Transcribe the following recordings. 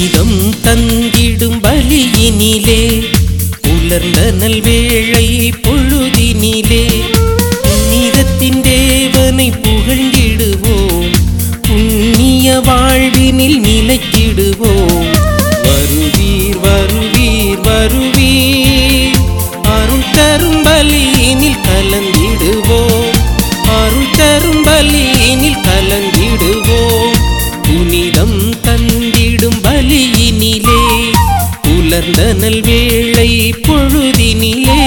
புனிதம் தந்திடும் பலியினிலே உலர்ந்த நல்வேளை பொழுதினிலே புனிதத்தின் தேவனை புகழ்ந்திடுவோம் புண்ணிய வாழ்வினில் நிலைத்திடுவோம் வருவீர் வருவீர் வருவீர் அருள் தரும் பலியினில் கலந்திடுவோம் அருள் தரும் பலியினில் கலந்திடுவோம் புனிதம் தந்திடும் பலியினிலே உலர்ந்த நல்வேளை பொழுதினிலே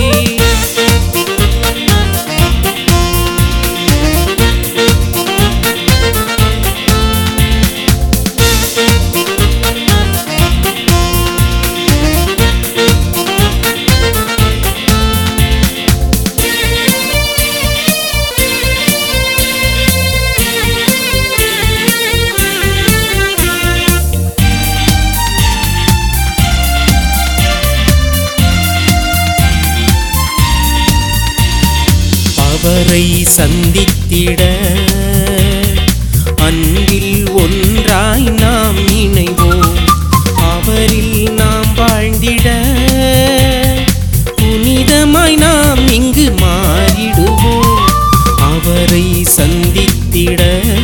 அவரை சந்தித்திட அன்பில் ஒன்றாய் நாம் இணைவோம் அவரில் நாம் வாழ்ந்திட புனிதமாய் நாம் இங்கு மாறிடுவோம் அவரை சந்தித்திட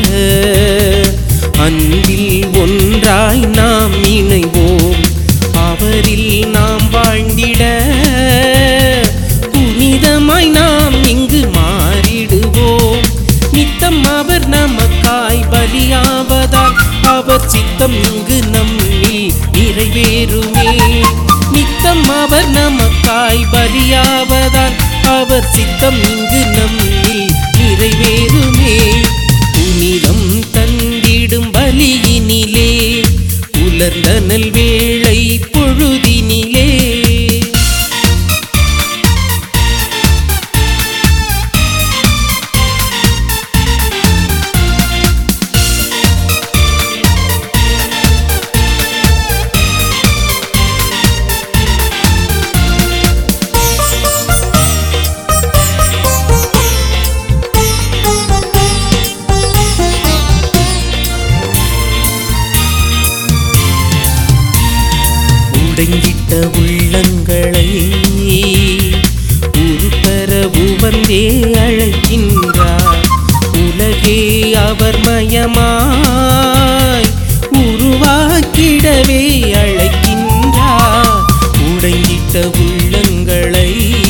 அன்பில் ஒன்றாய் நாம் இணைவோம் அவரில் நாம் வாழ்ந்திட புனிதமாய் நாம் இங்கு மாறிடுவோம் நித்தம் அவர் நமக்காய் பலியாவதால் அவர் சித்தம் இங்கு நம்மில் நிறைவேறுமே நித்தம் அவர் நமக்காய் பலியாவதால் அவர் சித்தம் இங்கு நம்மில் நிறைவேறுமே புனிதம் தந்திடும் பலியினிலே உலர்ந்த நல்வேளை பொழுதினிலே உடைஞ்சிட்ட உள்ளங்களை உருப்பரவு வந்தே அழைக்கின்றார் உலகே அவர் மயமாய் உருவாக்கிடவே அழைக்கின்றார் உடைஞ்சிட்ட உள்ளங்களை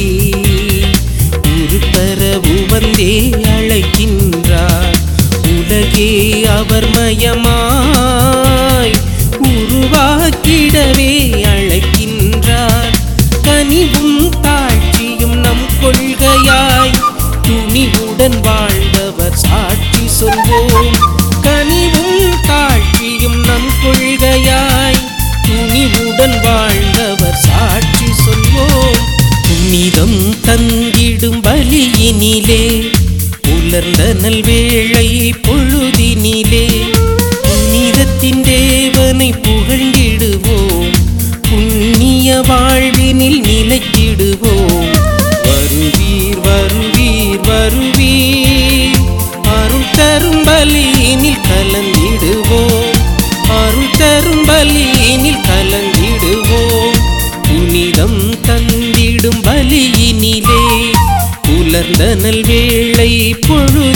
உருப்பரவு வந்தே அழைக்கின்றார் உலகே அவர் மயமாய் உருவாக்கிடவே அழைக்கின்றார் கனிவும் தாழ்ச்சியும் நம் கொள்கையாய் துணிவுடன் வாழ்ந்தவர் சாட்சி சொல்வோம் கனிவும் தாழ்ச்சியும் நம் கொள்கையாய் துணிவுடன் வாழ்ந்தவர் சாட்சி சொல்வோம் புனிதம் தந்திடும் பலியினிலே உலர்ந்த நல்வேளை பொழுதினிலே புனிதத்தின் தேவனை புகழ்ந்திடுவோம் புண்ணிய வாழ்வினில் நிலைத்திடுவோம் வருவீர் வருவீர் வருவீர் அருள் தரும் பலியினில் கலந்திடுவோம் அருள் தரும் பலியினில் கலந்திடுவோம் புனிதம் தந்திடும் பலியினிலே உலர்ந்த நல்வேளை பொழுது